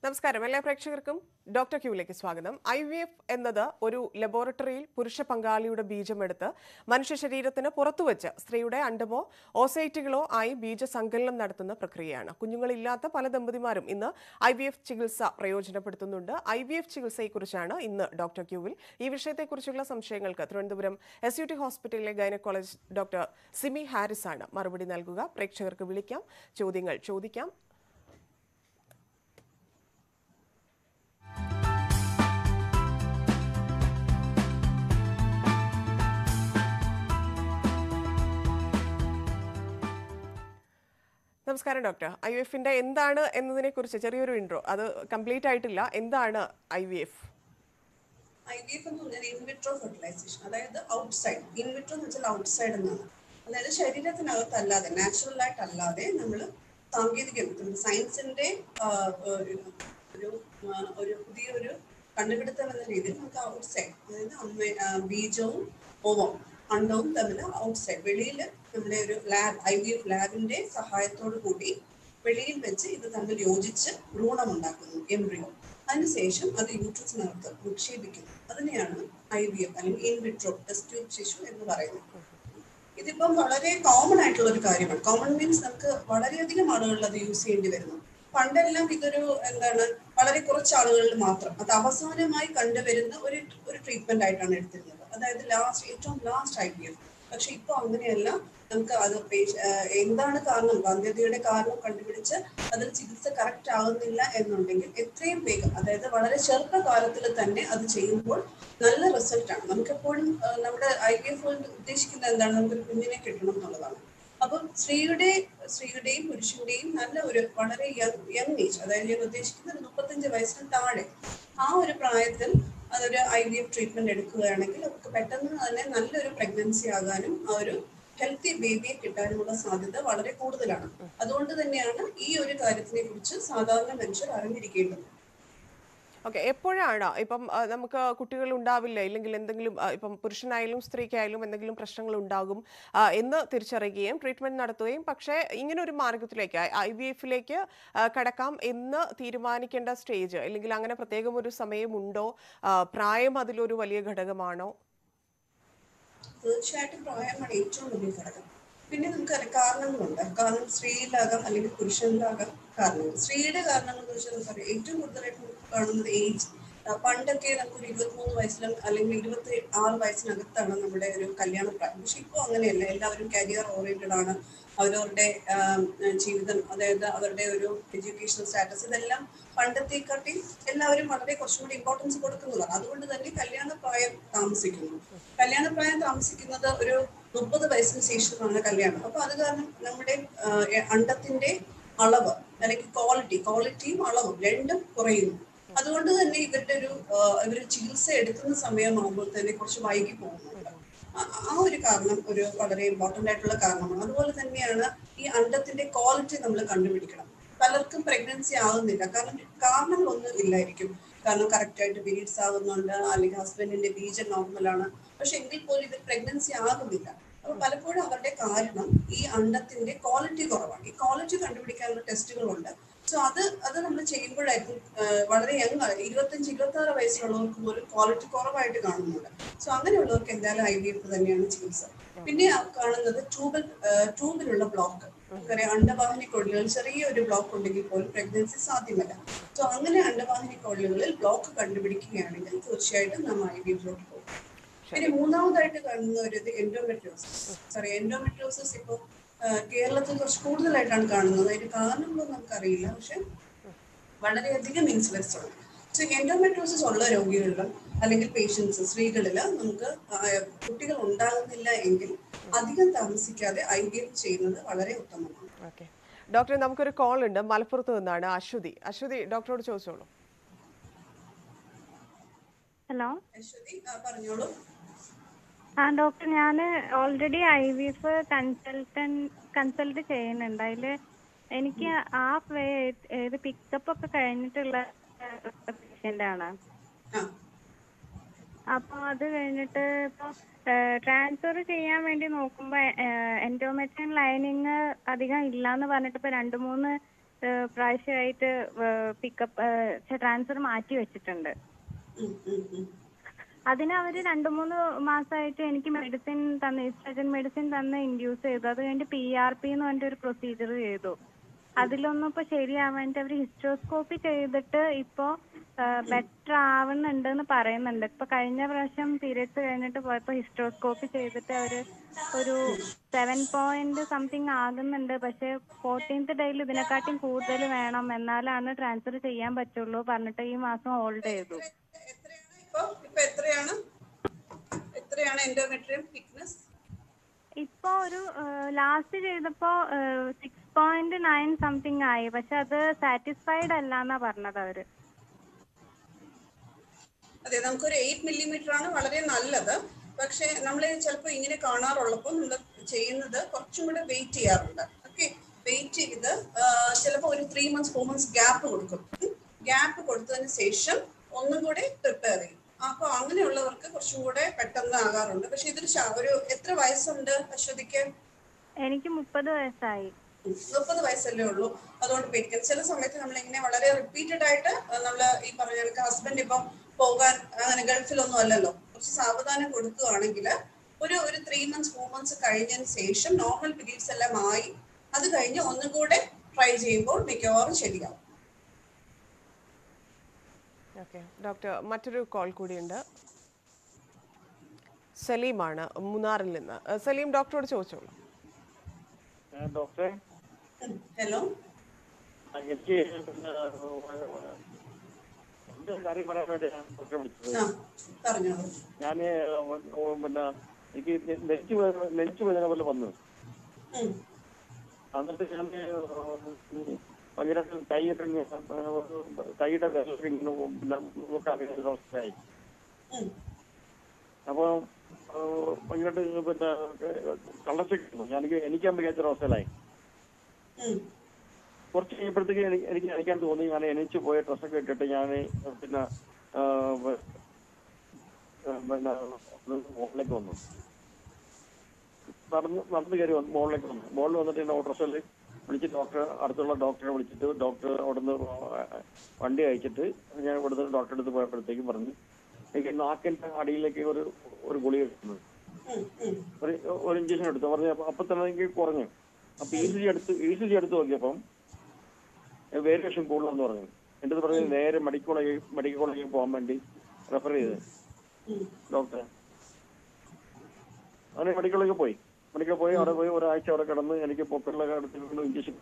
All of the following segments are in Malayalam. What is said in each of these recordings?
നമസ്കാരം എല്ലാ പ്രേക്ഷകർക്കും ഡോക്ടർ ക്യൂവിലേക്ക് സ്വാഗതം ഐ വി എഫ് എന്നത് ഒരു ലബോറട്ടറിയിൽ പുരുഷ പങ്കാളിയുടെ ബീജമെടുത്ത് മനുഷ്യ ശരീരത്തിന് പുറത്തുവച്ച് സ്ത്രീയുടെ അണ്ടമോ ഓസൈറ്റുകളോ ആയി ബീജസങ്കലനം നടത്തുന്ന പ്രക്രിയയാണ് കുഞ്ഞുങ്ങളില്ലാത്ത പല ദമ്പതിമാരും ഇന്ന് ഐ വി എഫ് ചികിത്സ പ്രയോജനപ്പെടുത്തുന്നുണ്ട് ഐ വി എഫ് ചികിത്സയെക്കുറിച്ചാണ് ഇന്ന് ഡോക്ടർ ക്യൂവിൽ ഈ വിഷയത്തെക്കുറിച്ചുള്ള സംശയങ്ങൾക്ക് തിരുവനന്തപുരം എസ് യു ടി ഹോസ്പിറ്റലിലെ ഗൈനക്കോളജ് ഡോക്ടർ സിമി ഹാരിസ് ആണ് മറുപടി നൽകുക പ്രേക്ഷകർക്ക് വിളിക്കാം ചോദ്യങ്ങൾ ചോദിക്കാം നമസ്കാരം ഡോക്ടർ ഐ വി എഫിന്റെ എന്താണ് എന്നതിനെ കുറിച്ച് ചെറിയൊരു ഇൻട്രോ അത് കംപ്ലീറ്റ് ആയിട്ടില്ല എന്താണ് I V F I V F എന്ന് പറഞ്ഞാൽ ഇൻവിട്രോ ഫെർട്ടിലൈസേഷൻ അതായത് ഔട്ട്സൈഡ് ഇൻവിട്രോ എന്ന് വെച്ചാൽ ഔട്ട്സൈഡ് എന്നാണ് അതായത് ശരീരത്തിനകത്തല്ലാതെ നാച്ചുറൽ ആയിട്ടല്ലാതെ നമ്മൾ സാങ്കേതിക സയൻസിന്റെ ഒരു ഒരു ആ, ഒരു പുതിയൊരു കണ്ടുപിടുത്തം എന്ന രീതിയിൽ നമുക്ക് ഔട്ട്സൈഡ് അതായത് അമ്മ ആ, ബീജവും ഓവം അണ്ടവും തമ്മിൽ ഔട്ട്സൈഡ് വെളിയിൽ നമ്മുടെ ഒരു ലാബ് ഐ വി എഫ് ലാബിന്റെ സഹായത്തോടു കൂടി വെളിയിൽ വെച്ച് ഇത് തമ്മിൽ യോജിച്ച് ഭ്രൂണമുണ്ടാക്കുന്നു എംബ്രിയോ അതിനുശേഷം അത് യൂട്രസിനകത്ത് നിക്ഷേപിക്കുന്നു അതിനെയാണ് ഐ വി എഫ് അല്ലെങ്കിൽ ഇൻ വിട്രോ ടെസ്റ്റ് ട്യൂബ് ശിശു എന്ന് പറയുന്നത് ഇതിപ്പം വളരെ കോമൺ ആയിട്ടുള്ള ഒരു കാര്യമാണ് കോമൺ മീൻസ് നമുക്ക് വളരെയധികം ആളുകളിൽ അത് യൂസ് ചെയ്യേണ്ടി വരുന്നു പണ്ടെല്ലാം ഇതൊരു എന്താണ് വളരെ കുറച്ച് ആളുകളിൽ മാത്രം അത് അവസാനമായി കണ്ടുവരുന്ന ഒരു ഒരു ട്രീറ്റ്മെന്റ് ആയിട്ടാണ് എടുത്തിരുന്നത് അതായത് ലാസ്റ്റ് ഏറ്റവും ലാസ്റ്റ് ഐ പി എഫ് പക്ഷെ ഇപ്പൊ അങ്ങനെയല്ല നമുക്ക് അത് പേശ- ആഹ് എന്താണ് കാരണം വന്ധ്യതയുടെ കാരണം കണ്ടുപിടിച്ച് അതിൽ ചികിത്സ കറക്റ്റ് ആകുന്നില്ല എന്നുണ്ടെങ്കിൽ എത്രയും വേഗം അതായത് വളരെ ചെറുപ്പകാലത്തിൽ തന്നെ അത് ചെയ്യുമ്പോൾ നല്ല റിസൾട്ട് ആണ് നമുക്കെപ്പോഴും ആഹ് നമ്മുടെ ഐ വി എഫ് ഉദ്ദേശിക്കുന്നത് എന്താണ് നമുക്കൊരു കുഞ്ഞിനെ കിട്ടണം എന്നുള്ളതാണ് അപ്പം സ്ത്രീയുടെ സ്ത്രീയുടെയും പുരുഷന്റെയും നല്ല ഒരു വളരെ യങ് യങ് ഏജ് അതായത് ഞാൻ ഉദ്ദേശിക്കുന്നത് ഒരു മുപ്പത്തഞ്ച് വയസ്സിന് താഴെ ആ ഒരു പ്രായത്തിൽ അതൊരു ഐ വി എഫ് ട്രീറ്റ്മെന്റ് എടുക്കുകയാണെങ്കിൽ അവർക്ക് പെട്ടെന്ന് തന്നെ നല്ലൊരു പ്രഗ്നൻസി ആകാനും ആ ഒരു ഹെൽത്തി ബേബിയെ കിട്ടാനുമുള്ള സാധ്യത വളരെ കൂടുതലാണ് അതുകൊണ്ട് തന്നെയാണ് ഈ ഒരു കാര്യത്തിനെ കുറിച്ച് സാധാരണ മനുഷ്യർ അറിഞ്ഞിരിക്കേണ്ടത് ഓക്കെ എപ്പോഴാണ് ഇപ്പം ആ, നമുക്ക് കുട്ടികൾ ഉണ്ടാവില്ല ഇല്ലെങ്കിൽ എന്തെങ്കിലും ആ, ഇപ്പം പുരുഷനായാലും സ്ത്രീക്കായാലും എന്തെങ്കിലും പ്രശ്നങ്ങൾ ഉണ്ടാകും ആ, എന്ന് തിരിച്ചറിയുകയും ട്രീറ്റ്മെന്റ് നടത്തുകയും പക്ഷേ ഇങ്ങനെ ഒരു മാർഗത്തിലേക്ക് ഐ വി എഫിലേക്ക് കടക്കാം എന്ന് തീരുമാനിക്കേണ്ട സ്റ്റേജ് അല്ലെങ്കിൽ അങ്ങനെ പ്രത്യേകം ഒരു സമയമുണ്ടോ ആ, പ്രായം അതിലൊരു വലിയ ഘടകമാണോ തീർച്ചയായിട്ടും പ്രായമാണ് ഏറ്റവും വലിയ ഘടകം പിന്നെ നമുക്കറിയാം കാരണങ്ങളുണ്ട് കാരണം സ്ത്രീയിലാകാം അല്ലെങ്കിൽ പുരുഷനിലാകാം കാരണങ്ങൾ സ്ത്രീയുടെ കാരണങ്ങൾ എന്ന് വെച്ചാൽ നമുക്കറിയാം ഏറ്റവും കൂടുതലായിട്ട് നമുക്ക് കാണുന്നത് ഏജ് പണ്ടൊക്കെ നമുക്കൊരു ഇരുപത്തിമൂന്ന് വയസ്സിലും അല്ലെങ്കിൽ ഇരുപത്തി ആറ് വയസ്സിനകത്താണ് നമ്മുടെ ഒരു കല്യാണ പ്രായം പക്ഷെ ഇപ്പോൾ അങ്ങനെയല്ല എല്ലാവരും കരിയർ ഓറിയന്റഡ് ആണ് അവരവരുടെ ആം, ജീവിതം അതായത് അവരുടെ ഒരു എഡ്യൂക്കേഷണൽ സ്റ്റാറ്റസ് ഇതെല്ലാം പണ്ടത്തെക്കാട്ടി എല്ലാവരും വളരെ കുറച്ചും കൂടി ഇമ്പോർട്ടൻസ് കൊടുക്കുന്നതാണ് അതുകൊണ്ട് തന്നെ കല്യാണ പ്രായം താമസിക്കുന്നു കല്യാണ പ്രായം താമസിക്കുന്നത് ഒരു മുപ്പത് വയസ്സിന് ശേഷമാണ് കല്യാണം അപ്പൊ അത് കാരണം നമ്മുടെ ആ, എ- അണ്ടത്തിന്റെ അളവ് അല്ലെങ്കിൽ ക്വാളിറ്റി ക്വാളിറ്റിയും അളവും രണ്ടും കുറയുന്നു അതുകൊണ്ട് തന്നെ ഇവരുടെ ഒരു ഇവർ ചികിത്സ എടുക്കുന്ന സമയമാകുമ്പോൾ തന്നെ കുറച്ച് വൈകി പോകുന്നുണ്ട് ആ- ആ ഒരു കാരണം ഒരു വളരെ ഇമ്പോർട്ടന്റ് ആയിട്ടുള്ള കാരണമാണ് അതുപോലെ തന്നെയാണ് ഈ അണ്ടത്തിന്റെ ക്വാളിറ്റി നമ്മൾ കണ്ടുപിടിക്കണം പലർക്കും പ്രഗ്നൻസി ആകുന്നില്ല കാരണം കാരണങ്ങളൊന്നും ഇല്ലായിരിക്കും കാരണം കറക്റ്റ് ആയിട്ട് പീരീഡ്സ് ആകുന്നുണ്ട് അല്ലെങ്കിൽ ഹസ്ബൻഡിന്റെ ബീജം നോർമലാണ് പക്ഷെ എങ്കിൽ പോലും ഇത് പ്രഗ്നൻസി ആകുന്നില്ല അപ്പൊ പലപ്പോഴും അവരുടെ കാരണം ഈ അണ്ടത്തിന്റെ ക്വാളിറ്റി കുറവാണ് ഈ ക്വാളിറ്റി കണ്ടുപിടിക്കാനുള്ള ടെസ്റ്റുകളുണ്ട് സോ അത് അത് നമ്മൾ ചെയ്യുമ്പോഴായിരിക്കും ആ, വളരെ യങ് ഇരുപത്തഞ്ച് ഇരുപത്തി ആറ് വയസ്സിലുള്ളവർക്ക് പോലും ക്വാളിറ്റി കുറവായിട്ട് കാണുന്നുണ്ട് സോ അങ്ങനെയുള്ളവർക്ക് എന്തായാലും ഐ വി എഫ് തന്നെയാണ് ചികിത്സ പിന്നെ ആ കാണുന്നത് ട്യൂബിൽ ട്യൂബിലുള്ള ബ്ലോക്ക് നമുക്കറിയാം അണ്ടവാഹിനി കൊള്ളുകൾ ചെറിയൊരു ബ്ലോക്ക് ഉണ്ടെങ്കിൽ പോലും പ്രഗ്നൻസി സാധ്യമല്ല സോ അങ്ങനെ അണ്ടവാഹിനി കൊള്ളുകളിൽ ബ്ലോക്ക് കണ്ടുപിടിക്കുകയാണെങ്കിൽ തീർച്ചയായിട്ടും നാം ഐ വി എഫിലോട്ട് പോകും പിന്നെ മൂന്നാമതായിട്ട് കാണുന്ന ഒരു ഇത് എൻഡോമെട്രിയോസിസ് സോറി എൻഡോമെട്രിയോസിസ് ഇപ്പോൾ കേരളത്തിൽ കുറച്ച് കൂടുതലായിട്ടാണ് കാണുന്നത് അതിന് കാരണങ്ങളൊന്നും നമുക്കറിയില്ല പക്ഷെ വളരെയധികം ഇൻസിഡൻസ് ഉണ്ട് സോ എൻഡോമെട്രിയോസിസ് ഉള്ള രോഗികളിലും അല്ലെങ്കിൽ പേഷ്യൻസ് സ്ത്രീകളിൽ നമുക്ക് ആ, കുട്ടികൾ ഉണ്ടാകുന്നില്ല എങ്കിൽ അധികം താമസിക്കാതെ ഐ വി എഫ് ചെയ്യുന്നത് വളരെ ഉത്തമമാണ് ഓക്കെ ഡോക്ടറെ നമുക്കൊരു കോൾ ഉണ്ട് മലപ്പുറത്ത് നിന്നാണ് അശ്വതി അശ്വതി ഡോക്ടറോട് ചോദിച്ചോളൂ ഹലോ അശ്വതി ആ, പറഞ്ഞോളൂ ആ ഡോക്ടർ ഞാൻ already I V F consultant consult ചെയ്യുന്നുണ്ട് അതിൽ എനിക്ക് ഹാഫ് വേ ഇത് പിക്കപ്പ് ഒക്കെ കഴിഞ്ഞിട്ടുള്ള പേഷ്യൻ്റ് ആണ് ആ അപ്പോൾ അത് കഴിഞ്ഞിട്ട് ഇപ്പോൾ ട്രാൻസ്ഫർ ചെയ്യാൻ വേണ്ടി നോക്കുമ്പോൾ എൻഡോമെട്രിയൻ ലൈനിങ് അധികം ഇല്ലാന്ന് പറഞ്ഞിട്ട് ഇപ്പോൾ രണ്ട് മൂന്ന് ഏഹ്, പ്രാവശ്യമായിട്ട് പിക്കപ്പ് ട്രാൻസ്ഫർ മാറ്റി വെച്ചിട്ടുണ്ട് ഉം, ഉം, ഉം. അതിന് അവർ രണ്ട് മൂന്ന് മാസമായിട്ട് എനിക്ക് മെഡിസിൻ തന്ന് ഈസ്ട്രജൻ മെഡിസിൻ തന്ന് ഇൻഡ്യൂസ് ചെയ്തു അത് കഴിഞ്ഞ് പി ആർ പി എന്ന് പറഞ്ഞിട്ട് ഒരു പ്രൊസീജിയർ ചെയ്തു അതിലൊന്നും ഇപ്പൊ ശരിയാവാണ്ട് അവർ ഹിസ്റ്റോസ്കോപ്പി ചെയ്തിട്ട് ഇപ്പോ ബെറ്റർ ആവുന്നുണ്ട് എന്ന് പറയുന്നുണ്ട് ഇപ്പൊ കഴിഞ്ഞ പ്രാവശ്യം പീരിയഡ്സ് കഴിഞ്ഞിട്ട് പോയപ്പോ ഹിസ്റ്റോസ്കോപ്പി ചെയ്തിട്ട് അവര് ഒരു സെവൻ പോയിന്റ് സംതിങ് ആകുന്നുണ്ട് പക്ഷെ ഫോർട്ടീൻത്ത് ഡേയിൽ ഇതിനെക്കാട്ടിയും കൂടുതൽ വേണം എന്നാലാണ് ട്രാൻസ്ഫർ ചെയ്യാൻ പറ്റുള്ളൂ പറഞ്ഞിട്ട് ഈ മാസം ഹോൾഡ് ചെയ്തു എത്രയാണ് ഇപ്പൊ ഇപ്പൊ എത്രയാണ് എത്രയാണ് എൻഡോമെട്രിയം തിക്നെസ് ഇപ്പൊ ഒരു ലാസ്റ്റ് ചെയ്തപ്പോ സിക്സ് പോയിന്റ് നയൻ സംതിങ് ആയി പക്ഷെ അത് സാറ്റിസ്ഫൈഡ് അല്ല എന്നാ പറഞ്ഞത് അവര് അതെ നമുക്കൊരു എയ്റ്റ് മില്ലിമീറ്റർ ആണ് വളരെ നല്ലത് പക്ഷെ നമ്മൾ ചിലപ്പോൾ ഇങ്ങനെ കാണാറുള്ളപ്പോൾ നമ്മൾ ചെയ്യുന്നത് കുറച്ചും കൂടെ വെയിറ്റ് ചെയ്യാറുണ്ട് ഓക്കെ വെയിറ്റ് ചെയ്ത് ചിലപ്പോൾ ഒരു three months four months gap കൊടുക്കും ഗ്യാപ്പ് കൊടുത്തതിന് ശേഷം ഒന്നും കൂടി പ്രിപ്പയർ ചെയ്യും അപ്പൊ അങ്ങനെയുള്ളവർക്ക് കുറച്ചും കൂടെ പെട്ടെന്ന് ആകാറുണ്ട് പക്ഷെ ഇതൊരു ശ- ഒരു എത്ര വയസ്സുണ്ട് അശ്വതിക്ക് എനിക്ക് മുപ്പത് വയസ്സായി മുപ്പത് വയസ്സല്ലേ ഉള്ളൂ അതുകൊണ്ട് പേടിക്കണം ചില സമയത്ത് നമ്മൾ ഇങ്ങനെ വളരെ റിപ്പീറ്റഡ് ആയിട്ട് നമ്മൾ ഈ പറഞ്ഞ കണക്ക് ഹസ്ബൻഡ് ഇപ്പം പോകാൻ അങ്ങനെ ഗൾഫിലൊന്നും അല്ലല്ലോ കുറച്ച് സാവധാനം കൊടുക്കുകയാണെങ്കിൽ ഒരു ഒരു ത്രീ മന്ത്സ് ഫോർ മന്ത്സ് കഴിഞ്ഞതിന് ശേഷം നോർമൽ പീരീഡ്സ് എല്ലാം ആയി അത് കഴിഞ്ഞ് ഒന്നും കൂടെ ട്രൈ ചെയ്യുമ്പോൾ മിക്കവാറും ശരിയാവും ഓക്കെ ഡോക്ടർ മറ്റൊരു കോൾ കൂടിയുണ്ട് സലീമാണ് മൂന്നാറിൽ നിന്ന് ഏഹ് സലീം ഡോക്ടറോട് ചോദിച്ചോളൂ ഏ, ഡോക്ടറെ ഹലോ ആ, എനിക്ക് പിന്നെ എന്റെ ഒരു കാര്യം പറയാൻ വേണ്ടി ഞാൻ ഡോക്ടറെ വിളിച്ചത് ആ പറഞ്ഞോളൂ ഞാൻ പിന്നെ എനിക്ക് നെഞ്ച് വേദന നെഞ്ച് വേദന പോലെ വന്നു ഉം. എന്നിട്ട് ഞാൻ ഭയങ്കര കൈയൊക്കെ ഇങ്ങനെ, ഏ, കൈയുടെ വിരലൊക്കെ ഇങ്ങനെ പിന്നെ നോക്കാൻ അവസ്ഥയായി ഉം. അപ്പോൾ ഭയങ്കരമായിട്ട് പിന്നെ കള്ളച്ചിട്ടു എനിക്ക് എനിക്കാൻ മികച്ച അവസ്ഥയിലായി ഉം. കുറച്ച് കഴിയുമ്പോഴത്തേക്ക് എനിക്ക് എനിക്ക് എനിക്കാൻ തോന്നി ഞാൻ എണീച്ച് പോയ ഡ്രസ്സൊക്കെ ഇട്ടിട്ട് ഞാൻ പിന്നെ ആ, വ- ആ, പിന്നെ മുകളിലേക്ക് വന്നു നടന്ന് നടന്ന് കയറി വന്നു മുകളിലേക്ക് വന്നു മുകളിൽ വന്നിട്ട് എന്നെ ഓട്ടോറിക്ഷയിൽ വിളിച്ച് ഡോക്ടറെ അടുത്തുള്ള ഡോക്ടറെ വിളിച്ചിട്ട് ഡോക്ടർ അവിടുന്ന് വണ്ടി അയച്ചിട്ട് ഞാൻ ഇവിടുന്ന് ഡോക്ടറെ അടുത്ത് പോയപ്പോഴത്തേക്ക് പറഞ്ഞു എനിക്ക് നാക്കിന്റെ അടിയിലേക്ക് ഒരു ഒരു ഗുളി എടുക്കുന്നു ഉം. ഉം. ഒരു ഒരു ഇഞ്ചക്ഷൻ എടുത്തു പറഞ്ഞു അപ്പൊ അപ്പൊ തന്നെ എനിക്ക് കുറഞ്ഞു അപ്പൊ ഇ സി ജി എടുത്ത് ഇ സി ജി എടുത്ത് നോക്കിയപ്പം വേരിയേഷൻ കൂടുതലെന്ന് പറഞ്ഞു എൻ്റെ അടുത്ത് പറഞ്ഞു നേരെ മെഡിക്കൽ കോളേജ് മെഡിക്കൽ കോളേജിൽ പോകാൻ വേണ്ടി റെഫർ ചെയ്ത് ഉം. ഡോക്ടറെ അങ്ങനെ മെഡിക്കൽ കോളേജിൽ പോയി മെഡിക്കൽ പോയി അവിടെ പോയി ഒരാഴ്ച അവിടെ കിടന്ന് എനിക്ക് പൊക്കറിലൊക്കെ എടുത്ത് ഇഞ്ചക്ഷൻ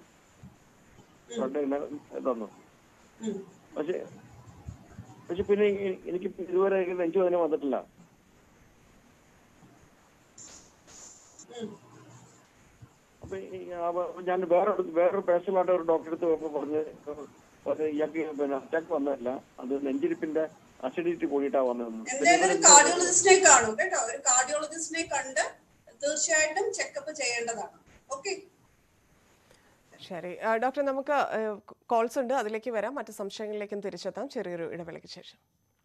തന്നു ഉം. പക്ഷെ പക്ഷെ പിന്നെ എ- എനിക്ക് ഇതുവരെ നെഞ്ചു വേദന വന്നിട്ടില്ല ഉം. അപ്പൊ ഈ അവ- ഞാൻ വേറെ ഒരു- വേറൊരു പേഴ്സണലായിട്ട് ഒരു ഡോക്ടറെ അടുത്ത് പോയപ്പോ പറഞ്ഞ് പറഞ്ഞ് ഇയാൾക്ക് പിന്നെ അറ്റാക്ക് വന്നതല്ല അത് നെഞ്ചിരിപ്പിന്റെ അസിഡിറ്റി കൂടിയിട്ടാ വന്നതെന്ന് എന്തായാലും ഒരു കാർഡിയോളജിസ്റ്റിനെ കാണും കേട്ടോ ഒരു കാർഡിയോളജിസ്റ്റിനെ കണ്ട് തീർച്ചയായിട്ടും ചെക്കപ്പ് ചെയ്യേണ്ടതാണ് ഓക്കെ ശരി ആ, ഡോക്ടർ നമുക്ക് കോൾസ് ഉണ്ട് അതിലേക്ക് വരാം മറ്റ് സംശയങ്ങളിലേക്കും തിരിച്ചെത്താം ചെറിയൊരു ഇടവേളയ്ക്ക് ശേഷം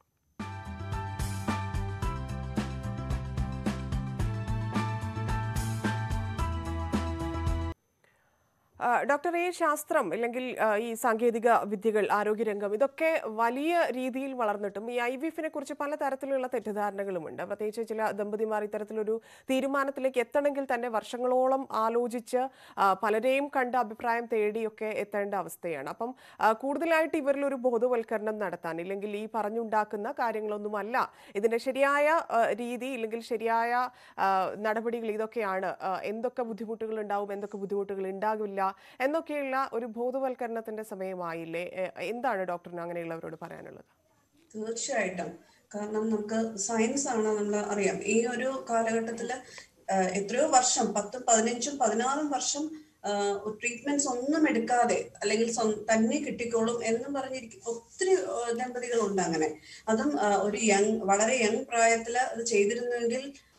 ആ, ഡോക്ടർ ഈ ശാസ്ത്രം അല്ലെങ്കിൽ ആ, ഈ സാങ്കേതിക വിദ്യകൾ ആരോഗ്യരംഗം ഇതൊക്കെ വലിയ രീതിയിൽ വളർന്നിട്ടും ഈ ഐ വി എഫിനെ കുറിച്ച് പലതരത്തിലുള്ള തെറ്റിദ്ധാരണകളുമുണ്ട് പ്രത്യേകിച്ച് ചില ദമ്പതിമാർ ഇത്തരത്തിലൊരു തീരുമാനത്തിലേക്ക് എത്തണമെങ്കിൽ തന്നെ വർഷങ്ങളോളം ആലോചിച്ച് ആ, പലരെയും കണ്ട് അഭിപ്രായം തേടിയൊക്കെ എത്തേണ്ട അവസ്ഥയാണ് അപ്പം ആ, കൂടുതലായിട്ട് ഇവരിലൊരു ബോധവൽക്കരണം നടത്താൻ ഇല്ലെങ്കിൽ ഈ പറഞ്ഞുണ്ടാക്കുന്ന കാര്യങ്ങളൊന്നുമല്ല ഇതിന്റെ ശരിയായ ആ, രീതി ഇല്ലെങ്കിൽ ശരിയായ ആ, നടപടികൾ ഇതൊക്കെയാണ് ആ, എന്തൊക്കെ ബുദ്ധിമുട്ടുകൾ ഉണ്ടാവും എന്തൊക്കെ ബുദ്ധിമുട്ടുകൾ ഉണ്ടാകില്ല എന്നൊക്കെയുള്ള ഒരു ബോധവൽക്കരണത്തിന്റെ സമയമായില്ലേ എ, എന്താണ് ഡോക്ടറിന് അങ്ങനെയുള്ളവരോട് പറയാനുള്ളത് തീർച്ചയായിട്ടും കാരണം നമുക്ക് സയൻസ് ആണ് നമ്മൾ അറിയാം ഈ ഒരു കാലഘട്ടത്തില് ആഹ് എത്രയോ വർഷം പത്തും പതിനഞ്ചും പതിനാറും വർഷം ട്രീറ്റ്മെന്റ്സ് ഒന്നും എടുക്കാതെ അല്ലെങ്കിൽ സ്വ- തന്നെ കിട്ടിക്കോളും എന്നും പറഞ്ഞിരിക്കും ഒത്തിരി ആഹ് ദമ്പതികളുണ്ട് അങ്ങനെ അതും ആഹ് ഒരു യങ് വളരെ യങ് പ്രായത്തിൽ അത് ചെയ്തിരുന്നെങ്കിൽ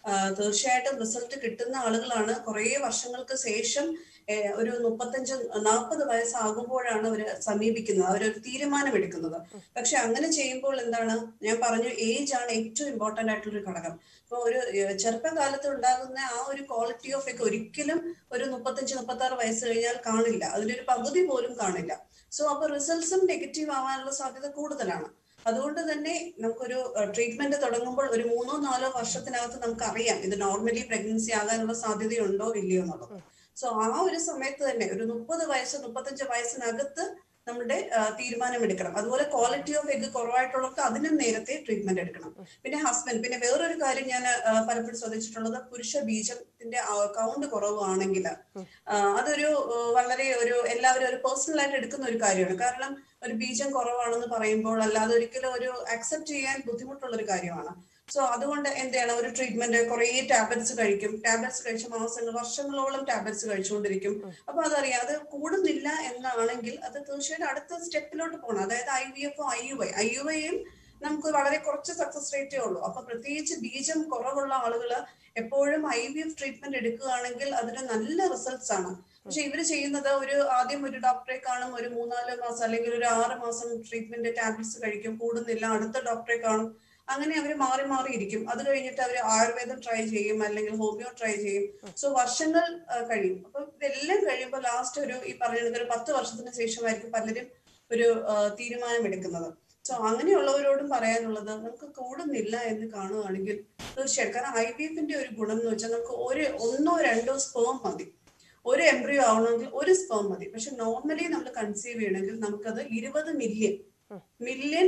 ആ, തീർച്ചയായിട്ടും റിസൾട്ട് കിട്ടുന്ന ആളുകളാണ് കുറേ വർഷങ്ങൾക്ക് ശേഷം ഏ, ഒരു മുപ്പത്തഞ്ച് നാൽപ്പത് വയസ്സാകുമ്പോഴാണ് അവർ സമീപിക്കുന്നത് അവരൊരു തീരുമാനമെടുക്കുന്നത് പക്ഷെ അങ്ങനെ ചെയ്യുമ്പോൾ എന്താണ് ഞാൻ പറഞ്ഞു ഏജ് ആണ് ഏറ്റവും ഇമ്പോർട്ടന്റ് ആയിട്ടുള്ള ഒരു ഘടകം ഇപ്പൊ ഒരു ഏ, ചെറുപ്പകാലത്ത് ഉണ്ടാകുന്ന ആ ഒരു ക്വാളിറ്റി ഓഫ് ഒക്കെ ഒരിക്കലും ഒരു മുപ്പത്തഞ്ച് മുപ്പത്തി ആറ് വയസ്സ് കഴിഞ്ഞാൽ കാണില്ല അതിലൊരു പകുതി പോലും കാണില്ല സോ അപ്പൊ റിസൾട്ട്സും നെഗറ്റീവ് ആവാനുള്ള സാധ്യത കൂടുതലാണ് അതുകൊണ്ട് തന്നെ നമുക്കൊരു ട്രീറ്റ്മെന്റ് തുടങ്ങുമ്പോൾ ഒരു മൂന്നോ നാലോ വർഷത്തിനകത്ത് നമുക്ക് അറിയാം ഇത് നോർമലി പ്രഗ്നൻസി ആകാനുള്ള സാധ്യതയുണ്ടോ ഇല്ലയോ എന്നുള്ളത് സോ ആ ഒരു സമയത്ത് തന്നെ ഒരു മുപ്പത് വയസ്സ് മുപ്പത്തഞ്ച് വയസ്സിനകത്ത് നമ്മുടെ ആ, തീരുമാനമെടുക്കണം അതുപോലെ ക്വാളിറ്റി ഓഫ് എഗ് കുറവായിട്ടുള്ളവർക്ക് അതിനും നേരത്തെ ട്രീറ്റ്മെന്റ് എടുക്കണം പിന്നെ ഹസ്ബൻഡ് പിന്നെ വേറൊരു കാര്യം ഞാൻ ആ, പലപ്പോഴും ശ്രദ്ധിച്ചിട്ടുള്ളത് പുരുഷ ബീജത്തിന്റെ കൗണ്ട് കുറവാണെങ്കിൽ അതൊരു ആ, വളരെ ഒരു എല്ലാവരും ഒരു പേഴ്സണൽ ആയിട്ട് എടുക്കുന്ന ഒരു കാര്യമാണ് കാരണം ഒരു ബീജം കുറവാണെന്ന് പറയുമ്പോൾ അല്ലാതെ ഒരിക്കലും ഒരു അക്സെപ്റ്റ് ചെയ്യാൻ ബുദ്ധിമുട്ടുള്ള ഒരു കാര്യമാണ് സോ അതുകൊണ്ട് എന്താണ് ഒരു ട്രീറ്റ്മെന്റ് കുറേ ടാബ്ലറ്റ്സ് കഴിക്കും ടാബ്ലറ്റ്സ് കഴിച്ച മാസങ്ങൾ വർഷങ്ങളോളം ടാബ്ലറ്റ്സ് കഴിച്ചുകൊണ്ടിരിക്കും അപ്പൊ അതറിയാം അത് കൂടുന്നില്ല എന്നാണെങ്കിൽ അത് തീർച്ചയായിട്ടും അടുത്ത സ്റ്റെപ്പിലോട്ട് പോകണം അതായത് I V F I U I I U ഐയും നമുക്ക് വളരെ കുറച്ച് സക്സസ് റേറ്റേ ഉള്ളൂ അപ്പൊ പ്രത്യേകിച്ച് ബീജം കുറവുള്ള ആളുകൾ എപ്പോഴും ഐ വി എഫ് ട്രീറ്റ്മെന്റ് എടുക്കുകയാണെങ്കിൽ അതിന് നല്ല റിസൾട്ട്സ് ആണ് പക്ഷെ ഇവര് ചെയ്യുന്നത് ഒരു ആദ്യം ഒരു ഡോക്ടറെ കാണും ഒരു മൂന്നാല് മാസം അല്ലെങ്കിൽ ഒരു ആറ് മാസം ട്രീറ്റ്മെന്റ് ടാബ്ലറ്റ്സ് കഴിക്കും കൂടുന്നില്ല അടുത്ത ഡോക്ടറെ കാണും അങ്ങനെ അവർ മാറി മാറി ഇരിക്കും അത് കഴിഞ്ഞിട്ട് അവർ ആയുർവേദം ട്രൈ ചെയ്യും അല്ലെങ്കിൽ ഹോമിയോ ട്രൈ ചെയ്യും സോ വർഷങ്ങൾ ആ, കഴിയും അപ്പൊ ഇതെല്ലാം കഴിയുമ്പോൾ ലാസ്റ്റ് ഒരു ഈ പറഞ്ഞ ഒരു പത്ത് വർഷത്തിന് ശേഷമായിരിക്കും പലരും ഒരു ആ, തീരുമാനമെടുക്കുന്നത് സോ അങ്ങനെയുള്ളവരോടും പറയാനുള്ളത് നമുക്ക് കൂടുന്നില്ല എന്ന് കാണുകയാണെങ്കിൽ തീർച്ചയായിട്ടും കാരണം ഐ വി എഫിന്റെ ഒരു ഗുണം എന്ന് വെച്ചാൽ നമുക്ക് ഒരു ഒന്നോ രണ്ടോ സ്പേം മതി ഒരു എംബ്രിയോ ആവണമെങ്കിൽ ഒരു സ്പേം മതി പക്ഷെ നോർമലി നമ്മൾ കൺസീവ് ചെയ്യണമെങ്കിൽ നമുക്കത് ഇരുപത് മില്യൺ മില്യൺ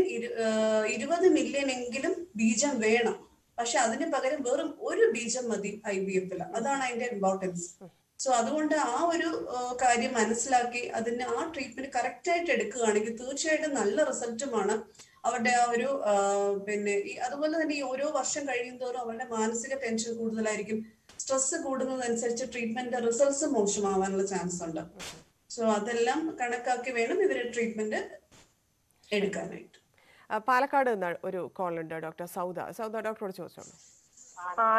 ഇരുപത് മില്യൺ എങ്കിലും ബീജം വേണം പക്ഷെ അതിന് പകരം വെറും ഒരു ബീജം മതി ഐ ബി എഫിൽ അതാണ് അതിന്റെ ഇമ്പോർട്ടൻസ് സോ അതുകൊണ്ട് ആ ഒരു ആ, കാര്യം മനസ്സിലാക്കി അതിന് ആ ട്രീറ്റ്മെന്റ് കറക്റ്റ് ആയിട്ട് എടുക്കുകയാണെങ്കിൽ തീർച്ചയായിട്ടും നല്ല റിസൾട്ടുമാണ് അവരുടെ ആ ഒരു ആ, പിന്നെ ഈ അതുപോലെ തന്നെ ഈ ഓരോ വർഷം കഴിയുന്തോറും അവരുടെ മാനസിക ടെൻഷൻ കൂടുതലായിരിക്കും സ്ട്രെസ് കൂടുന്നതനുസരിച്ച് ട്രീറ്റ്മെന്റ് റിസൾട്ട്സ് മോശമാവാനുള്ള ചാൻസ് ഉണ്ട് സോ അതെല്ലാം കണക്കാക്കി വേണം ഇവര് ട്രീറ്റ്മെന്റ് എടുക്കാനായിട്ട് ആ, പാലക്കാട് നിന്ന് ഒരു കോൾ ഉണ്ട് ഡോക്ടർ സൗദ സൗദ ഡോക്ടറോട് ചോദിച്ചോളൂ ആ,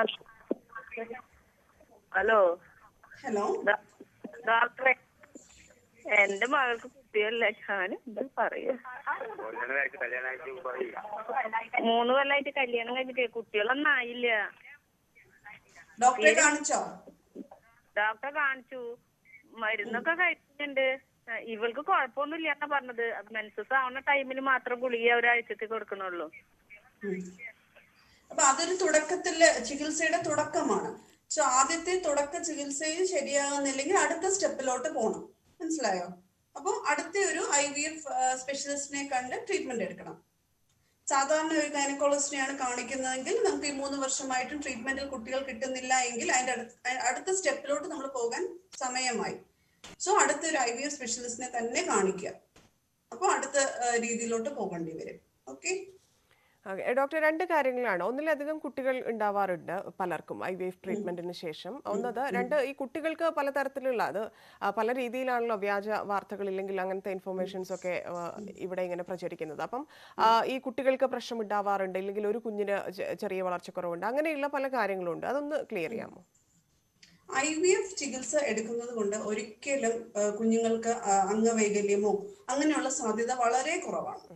ഹലോ ഹലോ ഡോ- ഡോക്ടറെ എന്റെ മകൾക്ക് കുട്ടിയല്ല ഞാൻ എന്താ പറയാ മൂന്ന് കൊല്ലായിട്ട് കല്യാണം കഴിഞ്ഞിട്ട് കുട്ടികളൊന്നും ആയില്ല ഡോക്ടറെ കാണിച്ചോ ഡോക്ടറെ കാണിച്ചു മരുന്നൊക്കെ കഴിക്കുന്നുണ്ട് ആ, ഇവൾക്ക് കുഴപ്പമൊന്നുമില്ല എന്നാ പറഞ്ഞത് മെൻസസ് ആവുന്ന ടൈമിൽ മാത്രം ഗുളിക ഒരാഴ്ചത്തേക്ക് കൊടുക്കണുള്ളൂ ഉം. അപ്പൊ അതൊരു തുടക്കത്തില് ചികിത്സയുടെ തുടക്കമാണ് സോ ആദ്യത്തെ തുടക്ക ചികിത്സയിൽ ശരിയാകുന്നില്ലെങ്കിൽ അടുത്ത സ്റ്റെപ്പിലോട്ട് പോകണം മനസ്സിലായോ അപ്പോൾ അടുത്ത ഒരു ഐ വി എഫ് സ്പെഷ്യലിസ്റ്റിനെ കണ്ട് ട്രീറ്റ്മെന്റ് എടുക്കണം സാധാരണ ഒരു ഗൈനക്കോളജിസ്റ്റിനെയാണ് കാണിക്കുന്നതെങ്കിൽ നമുക്ക് ഈ മൂന്ന് വർഷമായിട്ടും ട്രീറ്റ്മെന്റിൽ കുട്ടികൾ കിട്ടുന്നില്ല എങ്കിൽ അതിന്റെ അടുത്ത അടുത്ത സ്റ്റെപ്പിലോട്ട് നമ്മൾ പോകാൻ സമയമായി സോ അടുത്ത ഒരു ഐ വി എഫ് സ്പെഷ്യലിസ്റ്റിനെ തന്നെ കാണിക്കുക അപ്പോൾ അടുത്ത ആ, രീതിയിലോട്ട് പോകേണ്ടി വരും ഓക്കെ ഓക്കെ, ഡോക്ടർ രണ്ട് കാര്യങ്ങളാണ് ഒന്നിലധികം കുട്ടികൾ ഉണ്ടാവാറുണ്ട് പലർക്കും ഐ വി എഫ് ട്രീറ്റ്മെന്റിന് ശേഷം ഒന്നത് രണ്ട് ഈ കുട്ടികൾക്ക് പലതരത്തിലുള്ള അത് ആ, പല രീതിയിലാണല്ലോ വ്യാജ വാർത്തകൾ ഇല്ലെങ്കിൽ അങ്ങനത്തെ ഇൻഫർമേഷൻസ് ഒക്കെ ആ, ഇവിടെ ഇങ്ങനെ പ്രചരിക്കുന്നത് അപ്പം ആ, ഈ കുട്ടികൾക്ക് പ്രശ്നം ഉണ്ടാവാറുണ്ട് ഇല്ലെങ്കിൽ ഒരു കുഞ്ഞിന് ചെ- ചെറിയ വളർച്ചക്കുറവുണ്ട് അങ്ങനെയുള്ള പല കാര്യങ്ങളുണ്ട് അതൊന്ന് ക്ലിയർ ചെയ്യാമോ ഐ വി എഫ് ചികിത്സ എടുക്കുന്നത് കൊണ്ട് ഒരിക്കലും ആ, കുഞ്ഞുങ്ങൾക്ക് ആ, അംഗവൈകല്യമോ അങ്ങനെയുള്ള സാധ്യത വളരെ കുറവാണ്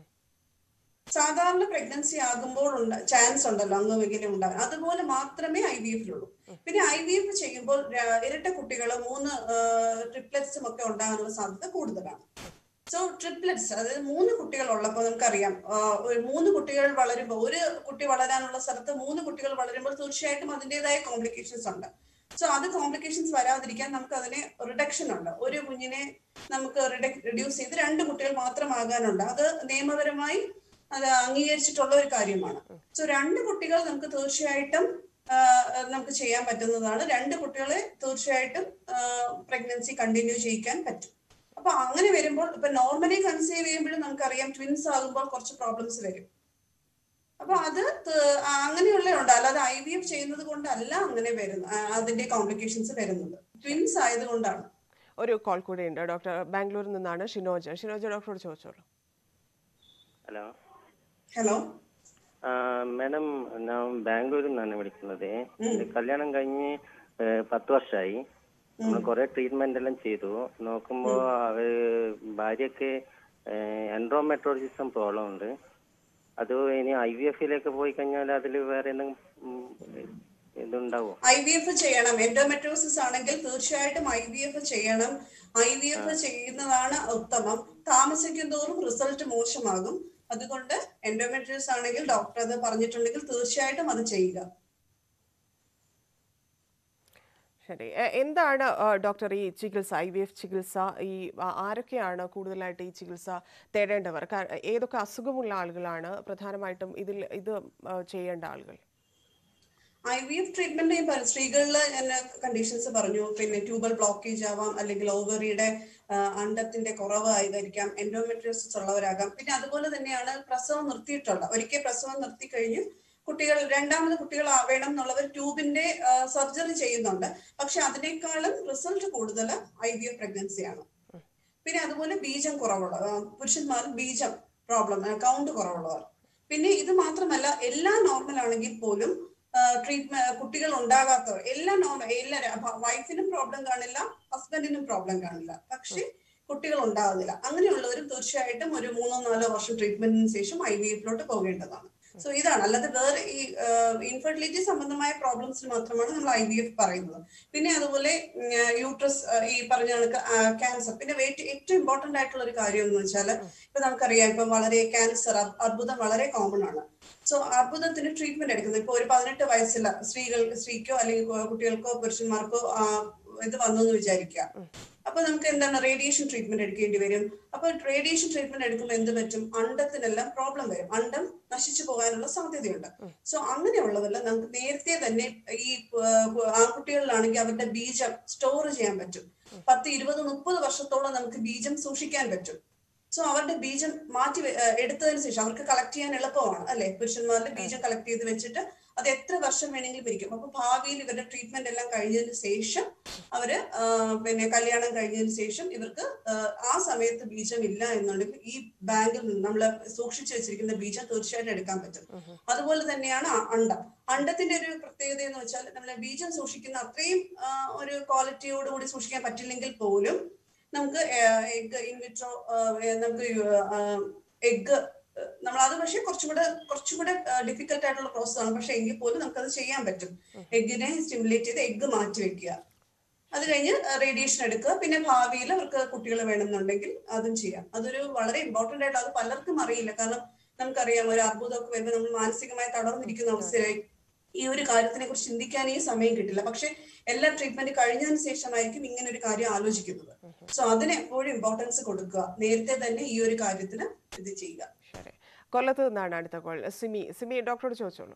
സാധാരണ പ്രഗ്നൻസി ആകുമ്പോൾ ഉണ്ട് ചാൻസ് ഉണ്ടല്ലോ അംഗവൈകല്യം ഉണ്ടാകാൻ അതുപോലെ മാത്രമേ ഐ വി എഫിലുള്ളൂ പിന്നെ ഐ വി എഫ് ചെയ്യുമ്പോൾ ര- ഇരട്ട കുട്ടികൾ മൂന്ന് ട്രിപ്ലറ്റ്സും ഒക്കെ ഉണ്ടാകാനുള്ള സാധ്യത കൂടുതലാണ് സോ ട്രിപ്ലറ്റ്സ് അതായത് മൂന്ന് കുട്ടികൾ ഉള്ളപ്പോൾ നമുക്കറിയാം ആ, ഒരു മൂന്ന് കുട്ടികൾ വളരുമ്പോൾ ഒരു കുട്ടി വളരാനുള്ള സ്ഥലത്ത് മൂന്ന് കുട്ടികൾ വളരുമ്പോൾ തീർച്ചയായിട്ടും അതിൻ്റെതായ കോംപ്ലിക്കേഷൻസ് ഉണ്ട് സോ അത് കോംപ്ലിക്കേഷൻസ് വരാതിരിക്കാൻ നമുക്ക് അതിനെ റിഡക്ഷൻ ഉണ്ട് ഒരു കുഞ്ഞിനെ നമുക്ക് റിഡ്യൂസ് ചെയ്ത് രണ്ട് കുട്ടികൾ മാത്രമാകാനുണ്ട് അത് നിയമപരമായി അത് അംഗീകരിച്ചിട്ടുള്ള ഒരു കാര്യമാണ് സോ രണ്ട് കുട്ടികൾ നമുക്ക് തീർച്ചയായിട്ടും ആ, നമുക്ക് ചെയ്യാൻ പറ്റുന്നതാണ് രണ്ട് കുട്ടികളെ തീർച്ചയായിട്ടും പ്രഗ്നൻസി കണ്ടിന്യൂ ചെയ്യിക്കാൻ പറ്റും അപ്പൊ അങ്ങനെ വരുമ്പോൾ ഇപ്പൊ നോർമലി കൺസീവ് ചെയ്യുമ്പോഴും നമുക്കറിയാം ട്വിൻസ് ആകുമ്പോൾ കുറച്ച് പ്രോബ്ലംസ് വരും അപ്പൊ അത് ത- ആ, അങ്ങനെയുള്ള ഉണ്ട് അല്ലാതെ ഐ വി എഫ് ചെയ്യുന്നത് കൊണ്ടല്ല അങ്ങനെ വരുന്നത് ആ, അതിന്റെ കോംപ്ലിക്കേഷൻസ് വരുന്നത് ട്വിൻസ് ആയതുകൊണ്ടാണ് ഒരു കോൾ കൂടി ഉണ്ട് ഡോക്ടർ ബാംഗ്ലൂരിൽ നിന്നാണ് ഷിനോജ് ഷിനോജ് ഡോക്ടറോട് ചോദിച്ചോളൂ ഹലോ ഹലോ മാഡം ഞാൻ ബാംഗ്ലൂരിൽ നിന്നാണ് വിളിക്കുന്നത് എന്റെ കല്യാണം കഴിഞ്ഞ് ഏഹ്, പത്ത് വർഷമായി നമ്മൾ കുറെ ട്രീറ്റ്മെന്റ് എല്ലാം ചെയ്തു നോക്കുമ്പോ അവര് ഭാര്യക്ക് എൻഡ്രോമെട്രോളജിസം പ്രോബ്ലം ഉണ്ട് അത് ഇനി ഐ വി എഫിലേക്ക് പോയി കഴിഞ്ഞാൽ അതിൽ വേറെ എന്തെങ്കിലും ഉം, ഇതുണ്ടാവോ ഐ വി എഫ് ചെയ്യണം എൻഡോമെട്രോസിസ് ആണെങ്കിൽ തീർച്ചയായിട്ടും ഐ വി എഫ് ചെയ്യണം ഐ വി എഫ് ചെയ്യുന്നതാണ് ഉത്തമം താമസിക്കും തോറും റിസൾട്ട് മോശമാകും അതുകൊണ്ട് എൻഡോമെട്രിയോസ് ആണെങ്കിൽ ഡോക്ടർ അത് പറഞ്ഞിട്ടുണ്ടെങ്കിൽ തീർച്ചയായിട്ടും അത് ചെയ്യുക ശരി എ- എന്താണ് ആ, ഡോക്ടർ ഈ ചികിത്സ ഐ വി എഫ് ചികിത്സ ഈ ആ- ആരൊക്കെയാണ് കൂടുതലായിട്ട് ഈ ചികിത്സ തേടേണ്ടവർ കാ- ഏതൊക്കെ അസുഖമുള്ള ആളുകളാണ് പ്രധാനമായിട്ടും ഇതിൽ ഇത് ആ, ചെയ്യേണ്ട ആളുകൾ ഐ വി എഫ് ട്രീറ്റ്മെന്റ് ഞാൻ പറഞ്ഞു സ്ത്രീകളിൽ ഞാൻ കണ്ടീഷൻസ് പറഞ്ഞു പിന്നെ ട്യൂബൽ ബ്ലോക്കേജ് ആവാം അല്ലെങ്കിൽ ഓവറിയുടെ അണ്ടത്തിന്റെ കുറവായിരിക്കാം എൻഡോമെട്രിയോസിസ് ഉള്ളവരാകാം പിന്നെ അതുപോലെ തന്നെയാണ് പ്രസവം നിർത്തിയിട്ടുള്ള ഒരിക്കൽ പ്രസവം നിർത്തി കഴിഞ്ഞ് കുട്ടികൾ രണ്ടാമത് കുട്ടികൾ വേണം എന്നുള്ളവർ ട്യൂബിന്റെ സർജറി ചെയ്യുന്നുണ്ട് പക്ഷെ അതിനേക്കാളും റിസൾട്ട് കൂടുതൽ ഐ വി എഫ് പ്രഗ്നൻസിയാണ് പിന്നെ അതുപോലെ ബീജം കുറവുള്ള ആ, പുരുഷന്മാർ ബീജം പ്രോബ്ലം കൗണ്ട് കുറവുള്ളവർ പിന്നെ ഇത് മാത്രമല്ല എല്ലാം നോർമൽ ആണെങ്കിൽ പോലും ട്രീറ്റ്മെന്റ് കുട്ടികൾ ഉണ്ടാകാത്തവർ എല്ലാം നോർമൽ എല്ലാ വൈഫിനും പ്രോബ്ലം കാണില്ല ഹസ്ബൻഡിനും പ്രോബ്ലം കാണില്ല പക്ഷെ കുട്ടികൾ ഉണ്ടാകുന്നില്ല അങ്ങനെയുള്ളവരും തീർച്ചയായിട്ടും ഒരു മൂന്നോ നാലോ വർഷം ട്രീറ്റ്മെന്റിന് ശേഷം ഐ വി എഫിലോട്ട് പോകേണ്ടതാണ് സോ ഇതാണ് അല്ലാതെ വേറെ ഈ ഇൻഫെർട്ടിലിറ്റി സംബന്ധമായ പ്രോബ്ലംസിന് മാത്രമാണ് നമ്മൾ ഐ വി എഫ് പറയുന്നത് പിന്നെ അതുപോലെ യൂട്രസ് ഈ പറഞ്ഞ കണക്ക് ക്യാൻസർ പിന്നെ വെയിറ്റ് ഏറ്റവും ഇമ്പോർട്ടന്റ് ആയിട്ടുള്ള ഒരു കാര്യം എന്ന് വെച്ചാൽ ഇപ്പൊ നമുക്കറിയാം ഇപ്പം വളരെ ക്യാൻസർ അർബുദം വളരെ കോമൺ ആണ് സോ അർബുദത്തിന് ട്രീറ്റ്മെന്റ് എടുക്കുന്നത് ഇപ്പൊ ഒരു പതിനെട്ട് വയസ്സില സ്ത്രീകൾ സ്ത്രീക്കോ അല്ലെങ്കിൽ കു- കുട്ടികൾക്കോ പുരുഷന്മാർക്കോ ആ, ഇത് വന്നു എന്ന് വിചാരിക്കുക അപ്പൊ നമുക്ക് എന്താണ് റേഡിയേഷൻ ട്രീറ്റ്മെന്റ് എടുക്കേണ്ടി വരും അപ്പൊ റേഡിയേഷൻ ട്രീറ്റ്മെന്റ് എടുക്കുമ്പോൾ എന്ത് പറ്റും അണ്ടത്തിനെല്ലാം പ്രോബ്ലം വരും അണ്ടം നശിച്ചു പോകാനുള്ള സാധ്യതയുണ്ട് സോ അങ്ങനെയുള്ളതെല്ലാം നമുക്ക് നേരത്തെ തന്നെ ഈ ആ, ആൺകുട്ടികളിലാണെങ്കിൽ അവരുടെ ബീജം സ്റ്റോർ ചെയ്യാൻ പറ്റും പത്ത് ഇരുപത് മുപ്പത് വർഷത്തോളം നമുക്ക് ബീജം സൂക്ഷിക്കാൻ പറ്റും സോ അവരുടെ ബീജം മാറ്റി വെ- ഏഹ് എടുത്തതിന് ശേഷം അവർക്ക് കളക്ട് ചെയ്യാൻ എളുപ്പമാണ് അല്ലെ പുരുഷന്മാരുടെ ബീജം കളക്ട് ചെയ്ത് വെച്ചിട്ട് അത് എത്ര വർഷം വേണമെങ്കിലും ഇരിക്കും അപ്പൊ ഭാവിയിൽ ഇവരുടെ ട്രീറ്റ്മെന്റ് എല്ലാം കഴിഞ്ഞതിന് ശേഷം അവര് ആഹ് പിന്നെ കല്യാണം കഴിഞ്ഞതിന് ശേഷം ഇവർക്ക് ആഹ് ആ സമയത്ത് ബീജം ഇല്ല എന്നുണ്ടെങ്കിൽ ഈ ബാങ്കിൽ നിന്ന് നമ്മൾ സൂക്ഷിച്ചു വെച്ചിരിക്കുന്ന ബീജം തീർച്ചയായിട്ടും എടുക്കാൻ പറ്റും അതുപോലെ തന്നെയാണ് അ- അണ്ടം അണ്ടത്തിന്റെ ഒരു പ്രത്യേകത എന്ന് വെച്ചാൽ നമ്മളെ ബീജം സൂക്ഷിക്കുന്ന അത്രയും ആഹ് ഒരു ക്വാളിറ്റിയോടുകൂടി സൂക്ഷിക്കാൻ പറ്റില്ലെങ്കിൽ പോലും നമുക്ക് എഗ് ഇൻവിട്രോ നമുക്ക് എഗ് നമ്മൾ അത് പക്ഷേ കുറച്ചും കൂടെ കുറച്ചും കൂടെ ഡിഫിക്കൽട്ട് ആയിട്ടുള്ള പ്രോസസ് ആണ് പക്ഷെ എങ്കിൽ പോലും നമുക്കത് ചെയ്യാൻ പറ്റും എഗ്ഗിനെ സ്റ്റിമുലേറ്റ് ചെയ്ത് എഗ്ഗ് മാറ്റി വെക്കുക അത് കഴിഞ്ഞ് റേഡിയേഷൻ എടുക്കുക പിന്നെ ഭാവിയിൽ അവർക്ക് കുട്ടികൾ വേണമെന്നുണ്ടെങ്കിൽ അതും ചെയ്യാം അതൊരു വളരെ ഇമ്പോർട്ടന്റ് ആയിട്ട് അത് പലർക്കും അറിയില്ല കാരണം നമുക്കറിയാം ഒരു അർബുദമൊക്കെ വരുമ്പോൾ നമ്മൾ മാനസികമായി തളർന്നിരിക്കുന്ന അവസ്ഥയായി ഈ ഒരു കാര്യത്തിനെ കുറിച്ച് ചിന്തിക്കാനേ സമയം കിട്ടില്ല പക്ഷെ എല്ലാ ട്രീറ്റ്മെന്റ് കഴിഞ്ഞതിന് ശേഷമായിരിക്കും ഇങ്ങനെ ഒരു കാര്യം ആലോചിക്കുന്നത് സോ അതിന് എപ്പോഴും ഇമ്പോർട്ടൻസ് കൊടുക്കുക നേരത്തെ തന്നെ ഈ ഒരു കാര്യത്തിന് ഇത് ചെയ്യുക ശരി കൊല്ലത്ത് നിന്നാണ് അടുത്ത കോൾ സിമി സിമി ഡോക്ടറോട് ചോദിച്ചോളൂ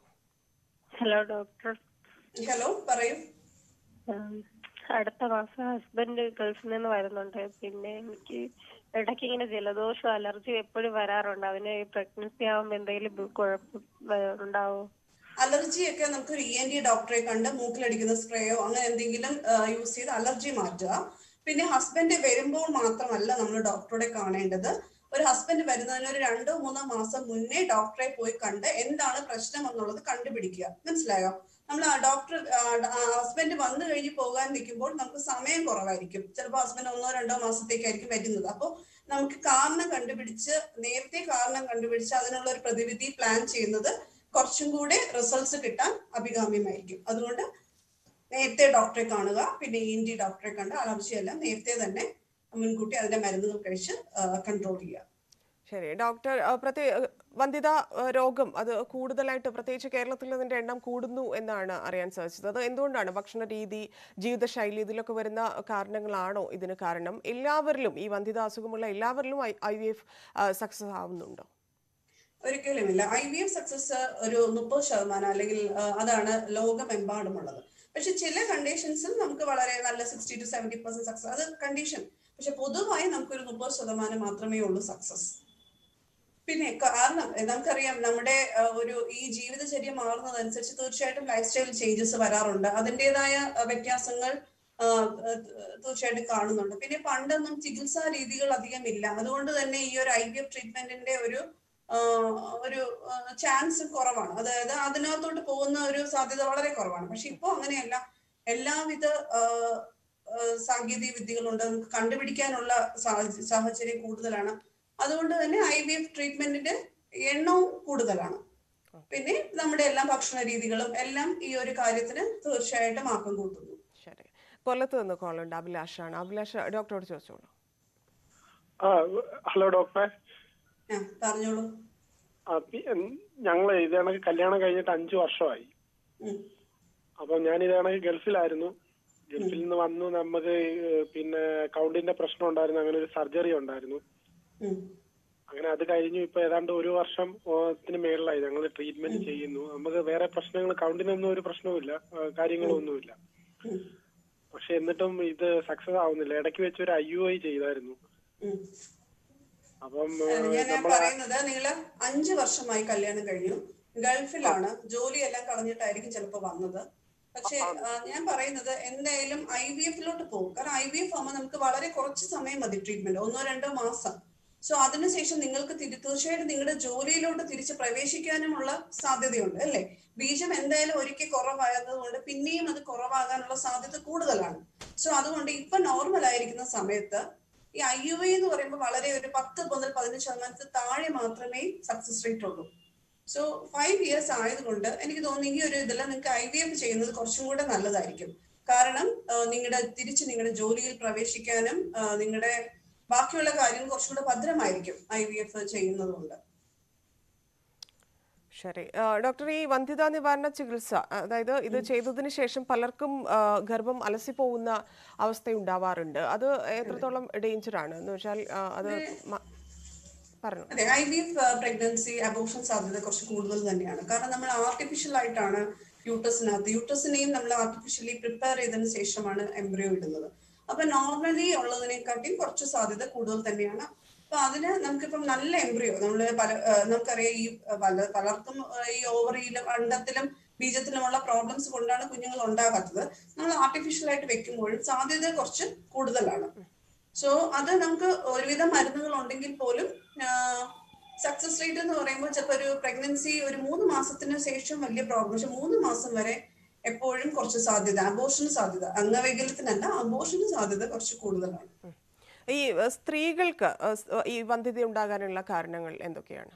ഹലോ ഡോക്ടർ ഹലോ പറയൂ ഉം, അടുത്ത മാസം ഹസ്ബൻഡ് ഗൾഫിൽ നിന്ന് വരുന്നുണ്ട് പിന്നെ എനിക്ക് ഇടയ്ക്ക് ഇങ്ങനെ ജലദോഷം അലർജി എപ്പോഴും വരാറുണ്ട് അവന് പ്രഗ്നൻസി ആവുമ്പോ എന്തെങ്കിലും ബു- കുഴപ്പം വ- ഉണ്ടാവോ അലർജി ഒക്കെ നമുക്ക് ഒരു ഇ എൻ ഡി ഡോക്ടറെ കണ്ട് മൂക്കിലടിക്കുന്ന സ്പ്രേയോ അങ്ങനെ എന്തെങ്കിലും യൂസ് ചെയ്ത് അലർജി മാറ്റുക പിന്നെ ഹസ്ബൻഡ് വരുമ്പോൾ മാത്രമല്ല നമ്മൾ ഡോക്ടറെ കാണേണ്ടത് ഒരു ഹസ്ബൻഡ് വരുന്നതിന് ഒരു രണ്ടോ മൂന്നോ മാസം മുന്നേ ഡോക്ടറെ പോയി കണ്ട് എന്താണ് പ്രശ്നം എന്നുള്ളത് കണ്ടുപിടിക്കുക മനസ്സിലായോ നമ്മൾ ആ ഡോക്ടർ ഹസ്ബൻഡ് വന്നു കഴിഞ്ഞ് പോകാൻ നിൽക്കുമ്പോൾ നമുക്ക് സമയം കുറവായിരിക്കും ചിലപ്പോൾ ഹസ്ബൻഡ് ഒന്നോ രണ്ടോ മാസത്തേക്കായിരിക്കും വരുന്നത് അപ്പോൾ നമുക്ക് കാരണം കണ്ടുപിടിച്ച് നേരത്തെ കാരണം കണ്ടുപിടിച്ച് അതിനുള്ള ഒരു പ്രതിവിധി പ്ലാൻ ചെയ്യുന്നത് കുറച്ചും കൂടെ റിസൾട്ട്സ് കിട്ടാൻ അഭികാമ്യമായിരിക്കും അതുകൊണ്ട് നേരത്തെ ഡോക്ടറെ കാണുക പിന്നെ ഇ എൻ ഡി ഡോക്ടറെ കണ്ട് ആവശ്യമല്ല നേരത്തെ തന്നെ മുൻകൂട്ടി അതിന്റെ മരുന്നുകൾ കഴിച്ച് കൺട്രോൾ ചെയ്യുക ശരി ഡോക്ടർ ആ, പ്രത്യേ വന്ധ്യത ആ, രോഗം അത് കൂടുതലായിട്ട് പ്രത്യേകിച്ച് കേരളത്തിൽ ഇതിന്റെ എണ്ണം കൂടുന്നു എന്നാണ് അറിയാൻ സാധിച്ചത് അത് എന്തുകൊണ്ടാണ് ഭക്ഷണ രീതി ജീവിതശൈലി ഇതിലൊക്കെ വരുന്ന കാരണങ്ങളാണോ ഇതിന് കാരണം എല്ലാവരിലും ഈ വന്ധ്യത അസുഖമുള്ള എല്ലാവരിലും ഐ വി എഫ് സക്സസ് ആവുന്നുണ്ടോ ഒരിക്കലുമില്ല ഐ വി എഫ് സക്സസ് ഒരു മുപ്പത് ശതമാനം അല്ലെങ്കിൽ ആ, അതാണ് ലോകമെമ്പാടുമുള്ളത് പക്ഷെ ചില കണ്ടീഷൻസിൽ നമുക്ക് വളരെ നല്ല sixty to seventy percent success അത് കണ്ടീഷൻ പക്ഷെ പൊതുവായി നമുക്കൊരു മുപ്പത് ശതമാനം മാത്രമേ ഉള്ളൂ സക്സസ് പിന്നെ കാരണം എ, നമുക്കറിയാം നമ്മുടെ ആ, ഒരു ഈ ജീവിതചര്യ മാറുന്നതനുസരിച്ച് തീർച്ചയായിട്ടും ലൈഫ് സ്റ്റൈൽ ചേഞ്ചസ് വരാറുണ്ട് അതിൻ്റെതായ വ്യത്യാസങ്ങൾ ആ, ആ, തീർച്ചയായിട്ടും കാണുന്നുണ്ട് പിന്നെ പണ്ടൊന്നും ചികിത്സാ രീതികൾ അധികം ഇല്ല അതുകൊണ്ട് തന്നെ ഈ ഒരു ഐ വി എഫ് ട്രീറ്റ്മെന്റിന്റെ ഒരു ആ, ഒരു ചാൻസ് കുറവാണ് അതായത് അതിനകത്തോട്ട് പോകുന്ന ഒരു സാധ്യത വളരെ കുറവാണ് പക്ഷെ ഇപ്പോൾ അങ്ങനെയല്ല എല്ലാവിധ ആ, ആ, സാങ്കേതിക വിദ്യകളുണ്ട് നമുക്ക് കണ്ടുപിടിക്കാനുള്ള സാഹച- സാഹചര്യം കൂടുതലാണ് അതുകൊണ്ട് തന്നെ ഐ വി എഫ് ട്രീറ്റ്മെന്റിന്റെ എണ്ണവും കൂടുതലാണ് പിന്നെ നമ്മുടെ എല്ലാ ഭക്ഷണ രീതികളും എല്ലാം ഈ ഒരു കാര്യത്തിന് തീർച്ചയായിട്ടും ആക്കം കൂട്ടുന്നു ശരി കൊല്ലത്ത് നിന്ന് കോളുണ്ട് അഭിലാഷാണ് അഭിലാഷ് ഡോക്ടറോട് ചോദിച്ചോളൂ ആ ഹലോ ഡോക്ടറെ ആ പറഞ്ഞോളൂ ഞങ്ങൾ ഇത് കണക്ക് കല്യാണം കഴിഞ്ഞിട്ട് അഞ്ചു വർഷമായി ഉം. അപ്പൊ ഞാൻ ഇത് കണക്ക് ഗൾഫിലായിരുന്നു ഗൾഫിൽ നിന്ന് വന്നു നമുക്ക് ഈ, പിന്നെ കൗണ്ടിന്റെ പ്രശ്നം ഉണ്ടായിരുന്നു അങ്ങനെ ഒരു സർജറി ഉണ്ടായിരുന്നു ഉം. അങ്ങനെ അത് കഴിഞ്ഞു ഇപ്പൊ ഏതാണ്ട് ഒരു വർഷം ത്തിന് മേളിലായി ഞങ്ങൾ ട്രീറ്റ്മെന്റ് ചെയ്യുന്നു നമുക്ക് വേറെ പ്രശ്നങ്ങൾ കൗണ്ടിനൊന്നും ഒരു പ്രശ്നവുമില്ല ആ, കാര്യങ്ങളൊന്നുമില്ല ഉം. പക്ഷെ എന്നിട്ടും ഇത് സക്സസ് ആവുന്നില്ല ഇടയ്ക്ക് വെച്ച് ഒരു ഐ യു ഐ ചെയ്തായിരുന്നു ഉം. അപ്പം ഞാൻ നമ്മൾ പറയുന്നത് നിങ്ങൾ അഞ്ചു വർഷമായി കല്യാണം കഴിഞ്ഞു ഗൾഫിലാണ് ജോലിയെല്ലാം കളഞ്ഞിട്ടായിരിക്കും ചിലപ്പോൾ വന്നത് പക്ഷെ ആ, ഞാൻ പറയുന്നത് എന്തായാലും ഐ വി എഫിലോട്ട് പോകും കാരണം ഐ വി എഫ് ആകുമ്പോൾ നമുക്ക് വളരെ കുറച്ച് സമയം മതി ട്രീറ്റ്മെന്റ് ഒന്നോ രണ്ടോ മാസം സോ അതിനുശേഷം നിങ്ങൾക്ക് തിരി തീർച്ചയായിട്ടും നിങ്ങളുടെ ജോലിയിലോട്ട് തിരിച്ച് പ്രവേശിക്കാനുമുള്ള സാധ്യതയുണ്ട് അല്ലേ ബീജം എന്തായാലും ഒരിക്കൽ കുറവായത് കൊണ്ട് പിന്നെയും അത് കുറവാകാനുള്ള സാധ്യത കൂടുതലാണ് സോ അതുകൊണ്ട് ഇപ്പൊ നോർമൽ ആയിരിക്കുന്ന സമയത്ത് ഈ ഐ യു ഐ എന്ന് പറയുമ്പോൾ വളരെ ഒരു പത്ത് മുതൽ പതിനഞ്ച് ശതമാനത്തിൽ താഴെ മാത്രമേ സക്സസ് റേറ്റ് ഉള്ളൂ സോ ഫൈവ് ഇയേഴ്സ് ആയതുകൊണ്ട് എനിക്ക് തോന്നുന്നു ഈ ഒരു ഇതിൽ നിങ്ങൾക്ക് ഐ വി എഫ് ചെയ്യുന്നത് കുറച്ചും കൂടെ നല്ലതായിരിക്കും കാരണം നിങ്ങളുടെ തിരിച്ച് നിങ്ങളുടെ ജോലിയിൽ പ്രവേശിക്കാനും ആ, നിങ്ങളുടെ ബാക്കിയുള്ള കാര്യങ്ങൾ കുറച്ചും കൂടെ ഭദ്രമായിരിക്കും ഐ വി എഫ് ചെയ്യുന്നത് കൊണ്ട് ശരി ആ, ഡോക്ടർ ഈ വന്ധ്യതാ നിവാരണ ചികിത്സ അതായത് ഇത് ചെയ്തതിന് ശേഷം പലർക്കും ആ, ഗർഭം അലസിപ്പോകുന്ന അവസ്ഥ ഉണ്ടാവാറുണ്ട് അത് എത്രത്തോളം ഡേഞ്ചർ ആണ് എന്ന് വെച്ചാൽ ആ, അത് മ- പറഞ്ഞു അതെ I V F pregnancy abortion സാധ്യത കുറച്ച് കൂടുതൽ തന്നെയാണ് കാരണം നമ്മൾ ആർട്ടിഫിഷ്യൽ ആയിട്ടാണ് യൂട്ടസിനകത്ത് യൂട്ടസിനെയും നമ്മൾ ആർട്ടിഫിഷ്യലി പ്രിപ്പയർ ചെയ്തതിന് ശേഷമാണ് എംബ്രിയോ ഇടുന്നത് അപ്പൊ നോർമലി ഉള്ളതിനെക്കാട്ടിയും കുറച്ച് സാധ്യത കൂടുതൽ തന്നെയാണ് അപ്പൊ അതിന് നമുക്കിപ്പം നല്ല എംബ്രിയോ നമ്മൾ പല ആ, നമുക്കറിയാം ഈ പല പലർക്കും ആ, ഈ ഓവറിയിലും അണ്ടത്തിലും ബീജത്തിലുമുള്ള പ്രോബ്ലംസ് കൊണ്ടാണ് കുഞ്ഞുങ്ങൾ ഉണ്ടാകാത്തത് നമ്മൾ ആർട്ടിഫിഷ്യൽ ആയിട്ട് വെക്കുമ്പോഴും സാധ്യത കുറച്ച് കൂടുതലാണ് സോ അത് നമുക്ക് ഒരുവിധം മരുന്നുകൾ ഉണ്ടെങ്കിൽ പോലും സക്സസ് റേറ്റ് എന്ന് പറയുമ്പോൾ ചിലപ്പോൾ ഒരു പ്രഗ്നൻസി ഒരു മൂന്ന് മാസത്തിന് ശേഷം വലിയ പ്രോബ്ലം പക്ഷെ മൂന്ന് മാസം വരെ എപ്പോഴും കുറച്ച് സാധ്യത അബോഷന് സാധ്യത അംഗവൈകല്യത്തിനല്ല അബോഷന് സാധ്യത കുറച്ച് കൂടുതലാണ് ഈ ആ, സ്ത്രീകൾക്ക് ആ, സ്- ഈ വന്ധ്യത ഉണ്ടാകാനുള്ള കാരണങ്ങൾ എന്തൊക്കെയാണ്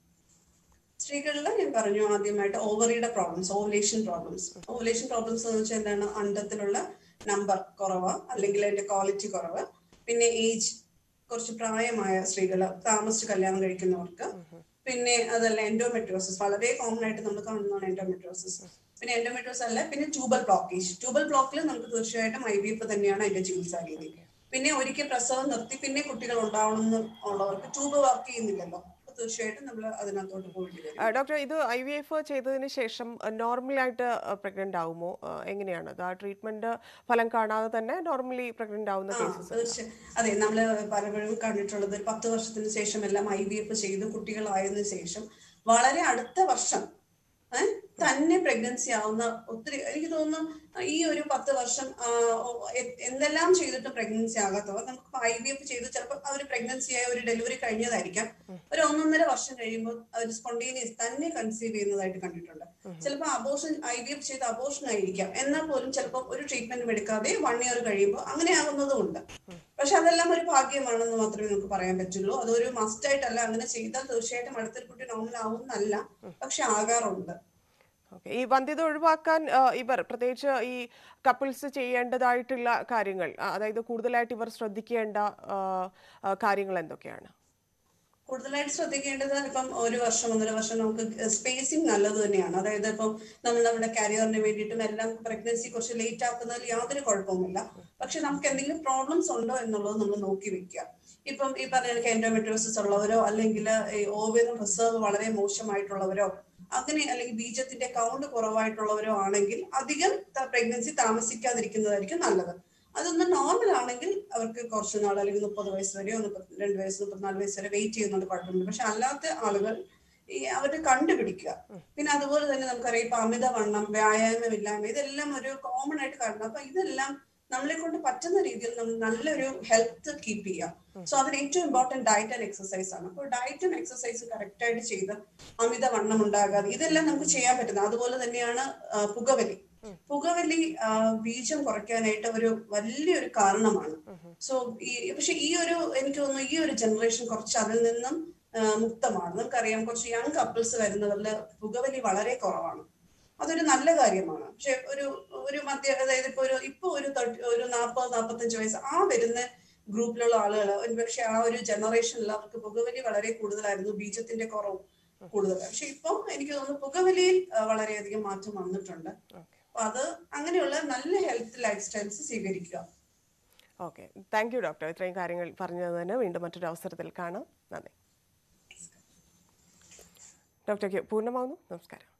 സ്ത്രീകളിൽ ഞാൻ പറഞ്ഞു ആദ്യമായിട്ട് ഓവറിയുടെ problems ovulation problems ovulation problems എന്ന് വെച്ചാൽ എന്താണ് അണ്ടത്തിലുള്ള നമ്പർ കുറവ് അല്ലെങ്കിൽ അതിന്റെ ക്വാളിറ്റി കുറവ് പിന്നെ ഏജ് കുറച്ച് പ്രായമായ സ്ത്രീകൾ താമസിച്ച് കല്യാണം കഴിക്കുന്നവർക്ക് പിന്നെ അതല്ല എൻഡോമെട്രോസിസ് വളരെ കോമൺ ആയിട്ട് നമ്മൾ കാണുന്നതാണ് എൻഡോമെട്രോസിസ് പിന്നെ എൻഡോമെട്രോസ് അല്ല പിന്നെ ട്യൂബൽ ബ്ലോക്കേജ് ട്യൂബൽ ബ്ലോക്കിൽ നമുക്ക് തീർച്ചയായിട്ടും ഐ വി എഫ് തന്നെയാണ് അതിന്റെ ചികിത്സാ രീതി പിന്നെ ഒരിക്കൽ പ്രസവം നിർത്തി പിന്നെ കുട്ടികൾ ഉണ്ടാവണം എന്ന് ഉള്ളവർക്ക് ട്യൂബ് വർക്ക് ചെയ്യുന്നില്ലല്ലോ അപ്പൊ തീർച്ചയായിട്ടും നമ്മൾ അതിനകത്തോട്ട് പോയിട്ട് വരും ആ, ഡോക്ടർ ഇത് ഐ വി എഫ് ചെയ്തതിന് ശേഷം നോർമലായിട്ട് പ്രഗ്നന്റ് ആവുമോ ആ, എങ്ങനെയാണ് അത് ആ ട്രീറ്റ്മെന്റ് ഫലം കാണാതെ തന്നെ നോർമലി പ്രഗ്നന്റ് ആവുന്ന ആ, കേസസ് തീർച്ചയായും അതെ നമ്മൾ പലപ്പോഴും കണ്ടിട്ടുള്ളത് ഒരു പത്ത് വർഷത്തിന് ശേഷം എല്ലാം ഐ വി എഫ് ചെയ്ത് കുട്ടികളായതിനു ശേഷം വളരെ അടുത്ത വർഷം ഏഹ് തന്നെ പ്രഗ്നൻസി ആവുന്ന ഒത്തിരി എനിക്ക് തോന്നുന്നു ഈ ഒരു പത്ത് വർഷം ആ, ഓ- എ- എന്തെല്ലാം ചെയ്തിട്ടും പ്രഗ്നൻസി ആകാത്തവർ നമുക്ക് ഐ വി എഫ് ചെയ്ത് ചിലപ്പോൾ അവർ പ്രഗ്നൻസി ആയ ഒരു ഡെലിവറി കഴിഞ്ഞതായിരിക്കാം ഒരു ഒന്നൊന്നര വർഷം കഴിയുമ്പോൾ അവർ സ്പോണ്ടേനിയസ് തന്നെ കൺസീവ് ചെയ്യുന്നതായിട്ട് കണ്ടിട്ടുണ്ട് ചിലപ്പോൾ അബോഷൻ ഐ വി എഫ് ചെയ്ത് അബോഷൻ ആയിരിക്കാം എന്നാൽ പോലും ചിലപ്പോൾ ഒരു ട്രീറ്റ്മെന്റും എടുക്കാതെ വൺ ഇയർ കഴിയുമ്പോൾ അങ്ങനെ ആകുന്നതും ഉണ്ട് പക്ഷെ അതെല്ലാം ഒരു ഭാഗ്യമാണെന്ന് മാത്രമേ നമുക്ക് പറയാൻ പറ്റുള്ളൂ അതൊരു മസ്റ്റ് ആയിട്ടല്ല അങ്ങനെ ചെയ്താൽ തീർച്ചയായിട്ടും അടുത്തൊരു കുട്ടി നോർമൽ ആവുന്നല്ല പക്ഷെ ആകാറുണ്ട് ഓക്കെ ഈ വന്ധ്യത ഒഴിവാക്കാൻ ആ, ഇവർ പ്രത്യേകിച്ച് ഈ കപ്പിൾസ് ചെയ്യേണ്ടതായിട്ടുള്ള കാര്യങ്ങൾ ആ, അതായത് കൂടുതലായിട്ട് ഇവർ ശ്രദ്ധിക്കേണ്ട ആ, ആ, കാര്യങ്ങൾ എന്തൊക്കെയാണ് കൂടുതലായിട്ട് ശ്രദ്ധിക്കേണ്ടത് ഇപ്പം ഒരു വർഷം ഒന്നര വർഷം നമുക്ക് സ്പേസിങ് നല്ലത് തന്നെയാണ് അതായത് ഇപ്പം നമ്മൾ നമ്മുടെ കരിയറിന് വേണ്ടിയിട്ടും എല്ലാം പ്രഗ്നൻസി കുറച്ച് ലേറ്റ് ആക്കുന്നതിൽ യാതൊരു കുഴപ്പവുമില്ല പക്ഷെ നമുക്ക് എന്തെങ്കിലും പ്രോബ്ലംസ് ഉണ്ടോ എന്നുള്ളത് നമ്മൾ നോക്കി വെക്കുക ഇപ്പം ഈ പറഞ്ഞ എനിക്ക് എൻഡോമെട്രോസിസ് ഉള്ളവരോ അല്ലെങ്കിൽ ഓവറിൻ റിസർവ് വളരെ മോശമായിട്ടുള്ളവരോ അങ്ങനെ അല്ലെങ്കിൽ ബീജത്തിന്റെ കൗണ്ട് കുറവായിട്ടുള്ളവരോ ആണെങ്കിൽ അധികം പ്രഗ്നൻസി താമസിക്കാതിരിക്കുന്നതായിരിക്കും നല്ലത് അതൊന്ന് നോർമൽ ആണെങ്കിൽ അവർക്ക് കുറച്ച് നാൾ അല്ലെങ്കിൽ മുപ്പത് വയസ്സ് വരെയോ മുപ്പത്തിരണ്ട് വയസ്സ് മുപ്പത്തിനാല് വയസ്സ് വരെ വെയിറ്റ് ചെയ്യുന്നുണ്ട് കുഴപ്പമില്ല പക്ഷെ അല്ലാത്ത ആളുകൾ ഈ അവര് കണ്ടുപിടിക്കുക പിന്നെ അതുപോലെ തന്നെ നമുക്കറിയാം ഇപ്പൊ അമിതവണ്ണം വ്യായാമമില്ലായ്മ ഇതെല്ലാം ഒരു കോമൺ ആയിട്ട് കാണുന്നത് അപ്പൊ ഇതെല്ലാം നമ്മളെ കൊണ്ട് പറ്റുന്ന രീതിയിൽ നമ്മൾ നല്ലൊരു ഹെൽത്ത് കീപ്പ് ചെയ്യാം സോ അതിന് ഏറ്റവും ഇമ്പോർട്ടന്റ് ഡയറ്റ് ആൻഡ് എക്സസൈസ് ആണ് അപ്പോൾ ഡയറ്റും എക്സസൈസും കറക്റ്റ് ആയിട്ട് ചെയ്ത് അമിത വണ്ണം ഉണ്ടാകാതെ ഇതെല്ലാം നമുക്ക് ചെയ്യാൻ പറ്റുന്നത് അതുപോലെ തന്നെയാണ് ആ, പുകവലി പുകവലി ആ, ബീജം കുറയ്ക്കാനായിട്ട് ഒരു വലിയൊരു കാരണമാണ് സോ ഈ പക്ഷെ ഈ ഒരു എനിക്ക് തോന്നുന്നു ഈ ഒരു ജനറേഷൻ കുറച്ച് അതിൽ നിന്നും ആ, മുക്തമാണ് നമുക്കറിയാം കുറച്ച് യങ് കപ്പിൾസ് വരുന്നവരിൽ പുകവലി വളരെ കുറവാണ് അതൊരു നല്ല കാര്യമാണ് പക്ഷെ ഒരു ഒരു മധ്യ അതായത് ഇപ്പൊ ഒരു ഇപ്പൊ ഒരു തേർട്ടി ഒരു നാൽപ്പത് നാൽപ്പത്തഞ്ച് വയസ്സ് ആ വരുന്ന ഗ്രൂപ്പിലുള്ള ആളുകൾ ഒരുപക്ഷെ ആ ഒരു ജനറേഷനിൽ അവർക്ക് പുകവലി വളരെ കൂടുതലായിരുന്നു ബീജത്തിന്റെ കുറവും കൂടുതലാണ് പക്ഷെ ഇപ്പം എനിക്ക് തോന്നുന്നു പുകവലിയിൽ ആ, വളരെയധികം മാറ്റം വന്നിട്ടുണ്ട് അപ്പൊ അത് അങ്ങനെയുള്ള നല്ല ഹെൽത്ത് ലൈഫ് സ്റ്റൈൽസ് സ്വീകരിക്കുക ഓക്കെ താങ്ക് യു ഡോക്ടർ ഇത്രയും കാര്യങ്ങൾ പറഞ്ഞു തന്നതിന് വീണ്ടും മറ്റൊരു അവസരത്തിൽ കാണാം നന്ദി ഡോക്ടർ പൂർണ്ണമാകുന്നു നമസ്കാരം